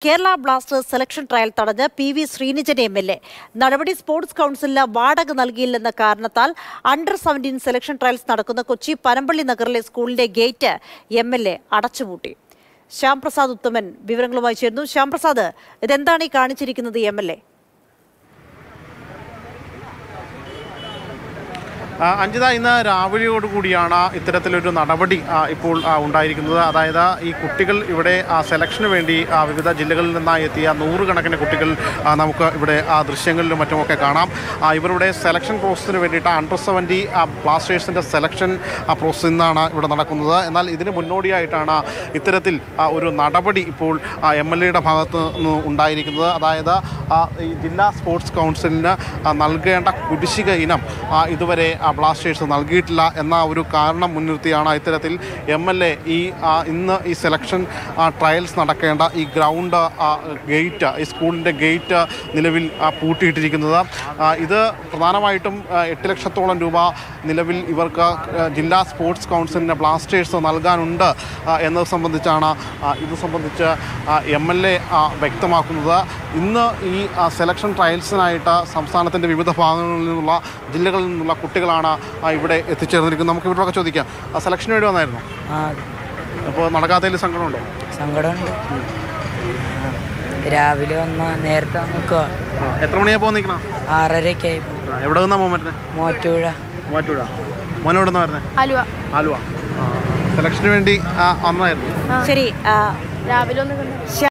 Kerala Blasters selection trial തടഞ്ഞ് P V Srinijan M L A നടപടി sports കൗൺസിലിന് വാടക നൽകിയില്ലെന്ന കാരണത്താൽ അണ്ടർ സെവൻറ്റീൻ സെലക്ഷൻ ട്രയൽസ് നടക്കുന്ന കൊച്ചി പനമ്പള്ളി നഗറിലെ സ്കൂളിന്റെ ഗേറ്റ് എം എൽ എ അടച്ചുപൂട്ടി ശ്യാംപ്രസാദ് ഉത്തമൻ വിവരങ്ങളുമായി ചേരുന്നു ശ്യാംപ്രസാദ് ഇതെന്താണ് ഈ കാണിച്ചിരിക്കുന്നത് എം എൽ എ ആ, അഞ്ജിത ഇന്ന് രാവിലെയോടുകൂടിയാണ് ഇത്തരത്തിലൊരു നടപടി ആ, ഇപ്പോൾ ആ, ഉണ്ടായിരിക്കുന്നത് അതായത് ഈ കുട്ടികൾ ഇവിടെ ആ, സെലക്ഷന് വേണ്ടി ആ, വിവിധ ജില്ലകളിൽ നിന്നായി എത്തിയ നൂറുകണക്കിന് കുട്ടികൾ ആ, നമുക്ക് ഇവിടെ ആ, ദൃശ്യങ്ങളിലും മറ്റുമൊക്കെ കാണാം ആ, ഇവരുടെ സെലക്ഷൻ പ്രോസസ്സിന് വേണ്ടിയിട്ട് അണ്ടർ സെവൻറ്റി ബ്ലാസ്റ്റേഴ്സിൻ്റെ സെലക്ഷൻ പ്രോസസ് ഇന്നാണ് ഇവിടെ നടക്കുന്നത് എന്നാൽ ഇതിന് മുന്നോടിയായിട്ടാണ് ഇത്തരത്തിൽ ആ, ഒരു നടപടി ഇപ്പോൾ എം എൽ എയുടെ ഭാഗത്ത് നിന്ന് ഉണ്ടായിരിക്കുന്നത് അതായത് ആ, ഈ ജില്ലാ സ്പോർട്സ് കൗൺസിലിന് ആ, നൽകേണ്ട കുടിശ്ശിക ഇനം ആ, ഇതുവരെ ആ, ബ്ലാസ്റ്റേഴ്സ് നൽകിയിട്ടില്ല എന്ന ഒരു കാരണം മുൻനിർത്തിയാണ് ഇത്തരത്തിൽ എം എൽ എ ഈ ആ, ഇന്ന് ഈ സെലക്ഷൻ ആ, ട്രയൽസ് നടക്കേണ്ട ഈ ഗ്രൗണ്ട് ആ, ഗേറ്റ് ഈ സ്കൂളിൻ്റെ ഗേറ്റ് നിലവിൽ ആ, പൂട്ടിയിട്ടിരിക്കുന്നത് ആ, ഇത് പ്രധാനമായിട്ടും ആ, എട്ട് ലക്ഷത്തോളം രൂപ നിലവിൽ ഇവർക്ക് ആ, ജില്ലാ സ്പോർട്സ് കൗൺസിലിന് ബ്ലാസ്റ്റേഴ്സ് നൽകാനുണ്ട് ആ, എന്നത് സംബന്ധിച്ചാണ് ആ, ഇത് സംബന്ധിച്ച് എം എൽ എ വ്യക്തമാക്കുന്നത് ഇന്ന് ഈ ആ, സെലക്ഷൻ ട്രയൽസിനായിട്ട് സംസ്ഥാനത്തിൻ്റെ വിവിധ ഭാഗങ്ങളിൽ നിന്നുള്ള ജില്ലകളിൽ നിന്നുള്ള കുട്ടികളാണ് ആ, ഇവിടെ എത്തിച്ചേർന്നിരിക്കുന്നത് നമുക്ക് ഇവരോടൊക്കെ ചോദിക്കാം ആ, സെലക്ഷന് വേണ്ടി വന്നായിരുന്നു ആ അപ്പോൾ നടക്കാത്തതിൽ സങ്കടമുണ്ടോ സങ്കടമുണ്ട് രാവിലെ വന്ന നേരത്തെ നിൽക്കുക ആ, എത്ര മണിയാ പോകുന്ന നിൽക്കണം ആറരയ്ക്ക് ആയി എവിടെ നിന്നാ പോകാൻ പറ്റുന്നത് മോറ്റുപുഴ മൂവാറ്റുപുഴ മോനോട് നിന്നാ വരുന്നത് ആലുവ ആലുവ ആ, സെലക്ഷന് വേണ്ടി ആ, വന്നതായിരുന്നു ശരി ആ, രാവിലെ ഒന്ന് കണ്ടു ശ്യാം